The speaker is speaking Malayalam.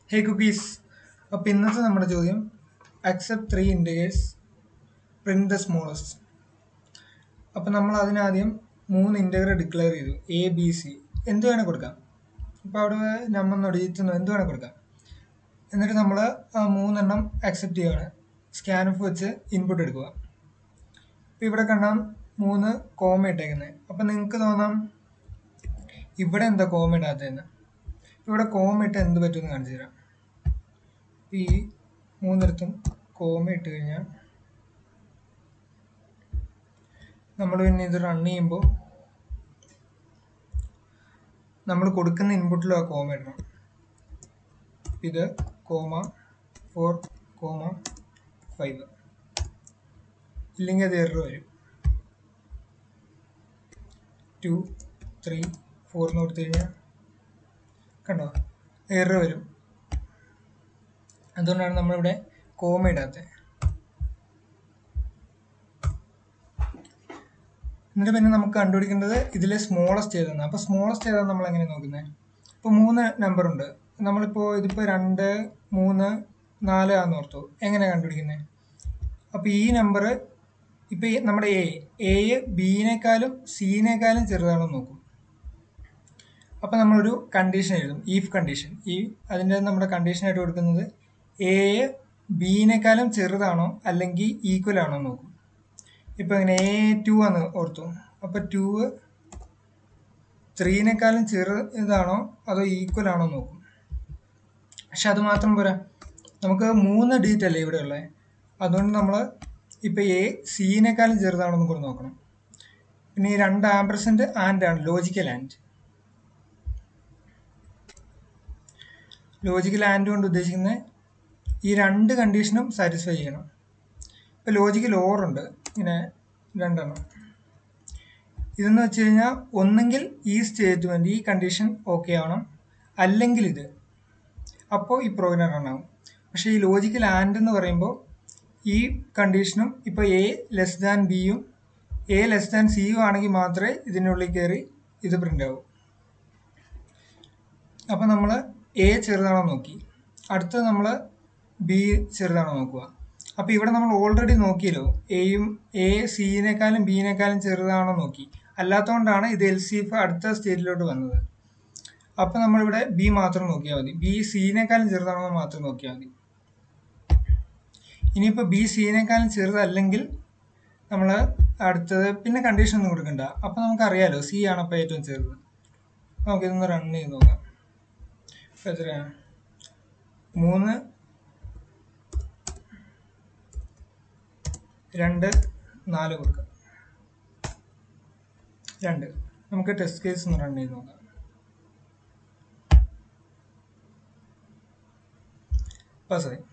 ഹേ കുക്കീസ് അപ്പോൾ ഇന്നത്തെ നമ്മുടെ ചോദ്യം accept three integers print the smallest അപ്പോൾ നമ്മൾ അതിനാദ്യം മൂന്ന് ഇൻറ്റഗർ ഡിക്ലെയർ ചെയ്തു എ ബി സി എന്ത് വേണേൽ കൊടുക്കാം ഇപ്പോൾ അവിടെ നമ്മൾ നൊടിയിത്തുന്നു എന്ത് വേണേൽ കൊടുക്കാം എന്നിട്ട് നമ്മൾ ആ മൂന്നെണ്ണം അക്സെപ്റ്റ് ചെയ്യുകയാണ് സ്കാനഫ് വെച്ച് ഇൻപുട്ട് എടുക്കുക ഇപ്പോൾ ഇവിടെ കാണാം മൂന്ന് കോമ ഇട്ടേക്കുന്നത് അപ്പം നിങ്ങൾക്ക് തോന്നാം ഇവിടെ എന്താ കോമ ഇടാത്തതെന്ന് ഇവിടെ കോമ ഇട്ട് എന്ത് പറ്റുമെന്ന് കാണിച്ചു തരാം ഈ മൂന്നിടത്തും കോമ ഇട്ട് കഴിഞ്ഞാൽ നമ്മൾ പിന്നെ ഇത് റൺ ചെയ്യുമ്പോൾ നമ്മൾ കൊടുക്കുന്ന ഇൻപുട്ടിലും ആ കോമ ഇടണം ഇത് കോമ ഫോർ കോമ ഫൈവ് ഇല്ലെങ്കിൽ അത് എറർ വരും ടു ത്രീ ഫോർ എന്ന് കൊടുത്തു കഴിഞ്ഞാൽ കണ്ടോ എറർ വരും അതുകൊണ്ടാണ് നമ്മളിവിടെ കോമ ഇടാത്തത് എന്നിട്ട് പിന്നെ നമുക്ക് കണ്ടുപിടിക്കേണ്ടത് ഇതിലെ സ്മോളസ്റ്റ് ഏതാണ് അപ്പോൾ സ്മോളസ്റ്റ് ഏതാണ് നമ്മൾ എങ്ങനെ നോക്കുന്നത് ഇപ്പോൾ മൂന്ന് നമ്പർ ഉണ്ട് നമ്മളിപ്പോൾ ഇതിപ്പോൾ രണ്ട് മൂന്ന് നാല് ആണെന്ന് ഓർത്തു എങ്ങനെ കണ്ടുപിടിക്കുന്നത് അപ്പോൾ ഈ നമ്പർ ഇപ്പോൾ ഈ നമ്മുടെ എ എ ബിനേക്കാളും സിനേക്കാളും ചെറുതാണെന്ന് നോക്കും അപ്പോൾ നമ്മളൊരു കണ്ടീഷൻ എഴുതും ഈഫ് കണ്ടീഷൻ ഈ അതിൻ്റെ നമ്മുടെ കണ്ടീഷനായിട്ട് കൊടുക്കുന്നത് എ ബിനേക്കാളും ചെറുതാണോ അല്ലെങ്കിൽ ഈക്വൽ ആണോ എന്ന് നോക്കും ഇപ്പോൾ ഇങ്ങനെ എ ടു ആണ് ഓർത്തു അപ്പോൾ ടു ത്രീനേക്കാളും ചെറു ഇതാണോ അതോ ഈക്വൽ ആണോ എന്ന് നോക്കും പക്ഷെ അത് മാത്രം പോരാ നമുക്ക് മൂന്ന് ഡീറ്റ് അല്ലേ ഇവിടെ ഉള്ളത് അതുകൊണ്ട് നമ്മൾ ഇപ്പോൾ എ സിനേക്കാളും ചെറുതാണോ എന്ന് കൂടെ നോക്കണം പിന്നെ ഈ രണ്ട് ആംബർസെൻറ്റ് ആൻഡ് ആണ് ലോജിക്കൽ ആൻഡ് ലോജിക്കൽ ആൻഡ് കൊണ്ട് ഉദ്ദേശിക്കുന്നത് ഈ രണ്ട് കണ്ടീഷനും സാറ്റിസ്ഫൈ ചെയ്യണം ഇപ്പോൾ ലോജിക്കൽ ഓർ ഉണ്ട് ഇങ്ങനെ രണ്ടെണ്ണം ഇതെന്ന് വെച്ച് കഴിഞ്ഞാൽ ഒന്നെങ്കിൽ ഈ സ്റ്റേറ്റ്മെൻറ്റ് ഈ കണ്ടീഷൻ ഓക്കെ ആവണം അല്ലെങ്കിൽ ഇത് അപ്പോൾ ഈ പ്രോഗ്രാം റൺ ആവും പക്ഷേ ഈ ലോജിക്കൽ ആൻഡ് എന്ന് പറയുമ്പോൾ ഈ കണ്ടീഷനും ഇപ്പോൾ എ ലെസ് ദാൻ ബിയും എ ലെസ് ദാൻ സിയും ആണെങ്കിൽ മാത്രമേ ഇതിനുള്ളിൽ കയറി ഇത് പ്രിൻ്റ് ആവൂ അപ്പോൾ നമ്മൾ എ ചെറുതാണോ നോക്കി അടുത്തത് നമ്മൾ ബി ചെറുതാണോ നോക്കുക അപ്പോൾ ഇവിടെ നമ്മൾ ഓൾറെഡി നോക്കിയല്ലോ എയും എ സിനേക്കാളും ബിനേക്കാളും ചെറുതാണോ നോക്കി അല്ലാത്തതുകൊണ്ടാണ് ഇത് എൽ സി എഫ് അടുത്ത സ്റ്റേറ്റിലോട്ട് വന്നത് അപ്പോൾ നമ്മളിവിടെ ബി മാത്രം നോക്കിയാൽ മതി ബി സിനേക്കാളും ചെറുതാണോ എന്ന് മാത്രം നോക്കിയാൽ മതി ഇനിയിപ്പോൾ ബി സിനേക്കാളും ചെറുതല്ലെങ്കിൽ നമ്മൾ അടുത്തത് പിന്നെ കണ്ടീഷൻ ഒന്നും കൊടുക്കണ്ട അപ്പോൾ നമുക്കറിയാലോ സി ആണ് അപ്പോൾ ഏറ്റവും ചെറുത് നമുക്കിതൊന്ന് റൺ ചെയ്ത് നോക്കാം ഇപ്പോൾ എത്രയാണ് മൂന്ന് രണ്ട് നാല് കൊടുക്കാം രണ്ട് നമുക്ക് ടെസ്റ്റ് കേസ് ഒന്ന് റൺ ചെയ്ത് നോക്കാം പാസ്സായി